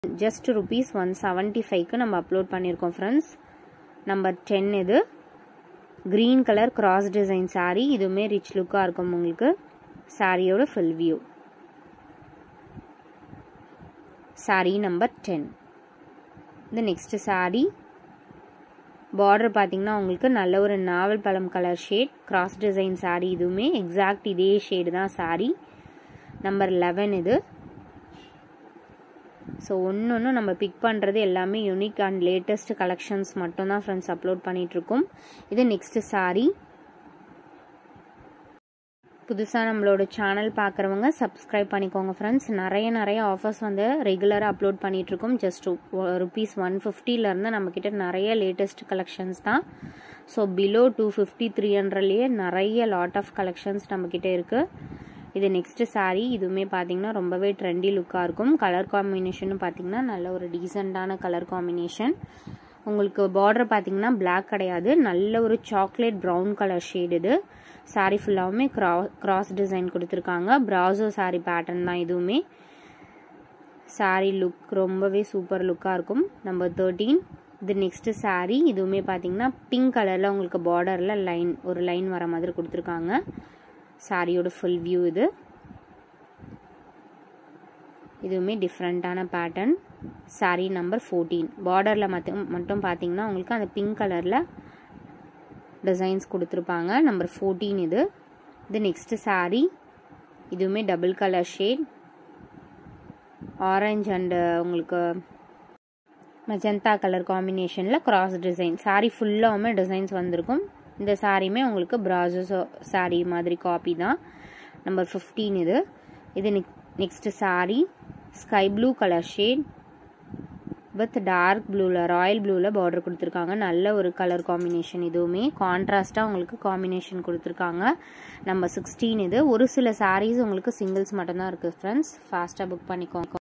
just rupees one seventy ஃபைவ்க்கு நம்ம upload பண்ணியிருக்கோம் ஃப்ரெண்ட்ஸ் நம்பர் டென் இது green colour cross design sari இதுவுமே ரிச் லுக்காக இருக்கும் உங்களுக்கு சாரியோட full view sari number ten இது நெக்ஸ்ட் சாரீ பார்டர் பார்த்தீங்கன்னா உங்களுக்கு நல்ல ஒரு நாவல் பழம் colour shade cross design sari இதுவுமே எக்ஸாக்ட் இதே ஷேடு தான் சாரீ நம்பர் லெவன் இது ஸோ ஒன்று ஒன்று நம்ம பிக் பண்ணுறது எல்லாமே யூனிக் அண்ட் லேட்டஸ்ட் கலெக்ஷன்ஸ் மட்டும்தான் ஃப்ரெண்ட்ஸ் அப்லோட் பண்ணிகிட்ருக்கோம் இது நெக்ஸ்ட்டு சாரீ புதுசாக நம்மளோட சேனல் பார்க்குறவங்க சப்ஸ்கிரைப் பண்ணிக்கோங்க ஃப்ரெண்ட்ஸ் நிறைய நிறைய ஆஃபர்ஸ் வந்து ரெகுலராக அப்லோட் பண்ணிகிட்ருக்கோம் ஜஸ்ட் ருபீஸ் ஒன் ஃபிஃப்டிலேருந்து நம்மக்கிட்ட நிறைய லேட்டஸ்ட் கலெக்ஷன்ஸ் தான் so below two fifty three ஹண்ட்ரட்லேயே நிறைய லாட் ஆஃப் கலெக்ஷன்ஸ் நம்மக்கிட்ட இருக்குது இது நெக்ஸ்ட்டு சாரீ இதுவுமே பார்த்தீங்கன்னா ரொம்பவே ட்ரெண்டி லுக்காக இருக்கும் கலர் காம்பினேஷனும் பார்த்தீங்கன்னா நல்ல ஒரு டீசெண்டான கலர் காம்பினேஷன் உங்களுக்கு பார்டர் பார்த்தீங்கன்னா பிளாக் கிடையாது நல்ல ஒரு சாக்லேட் ப்ரௌன் கலர் ஷேட் இது சாரீ ஃபுல்லாகவுமே க்ரா கிராஸ் டிசைன் கொடுத்துருக்காங்க ப்ராசோ சாரீ பேட்டர்ன் தான் இதுவுமே சாரீ லுக் ரொம்பவே சூப்பர் லுக்காக இருக்கும் நம்பர் தேர்ட்டீன் இது நெக்ஸ்ட்டு சாரீ இதுவுமே பார்த்தீங்கன்னா பிங்க் கலரில் உங்களுக்கு பார்டரில் லைன் ஒரு லைன் வர மாதிரி கொடுத்துருக்காங்க சாரியோட ஃபுல் வியூ இது இதுவுமே டிஃப்ரெண்ட்டான பேட்டர்ன் சாரீ நம்பர் ஃபோர்டீன் பார்டரில் மட்டும் மட்டும் பார்த்தீங்கன்னா உங்களுக்கு அந்த பிங்க் கலரில் டிசைன்ஸ் கொடுத்துருப்பாங்க நம்பர் ஃபோர்டீன் இது இது நெக்ஸ்ட்டு சாரீ இதுவுமே double colour shade orange and உங்களுக்கு மெஜந்தா கலர் காம்பினேஷனில் கிராஸ் டிசைன் சாரீ ஃபுல்லாகவுமே டிசைன்ஸ் வந்திருக்கும் இந்த சாரியுமே உங்களுக்கு ப்ராசோ சாரீ மாதிரி காப்பி தான் நம்பர் ஃபிஃப்டீன் இது இது நெக் next sari sky blue colour shade with dark ப்ளூவில் ராயல் ப்ளூவில் பார்டர் கொடுத்துருக்காங்க நல்ல ஒரு கலர் காம்பினேஷன் இதுவுமே கான்ட்ராஸ்ட்டாக உங்களுக்கு காம்பினேஷன் கொடுத்துருக்காங்க நம்பர் சிக்ஸ்டீன் இது ஒரு சில சாரீஸ் உங்களுக்கு சிங்கிள்ஸ் மட்டும்தான் இருக்குது ஃப்ரெண்ட்ஸ் ஃபாஸ்ட்டாக புக் பண்ணிக்கோங்க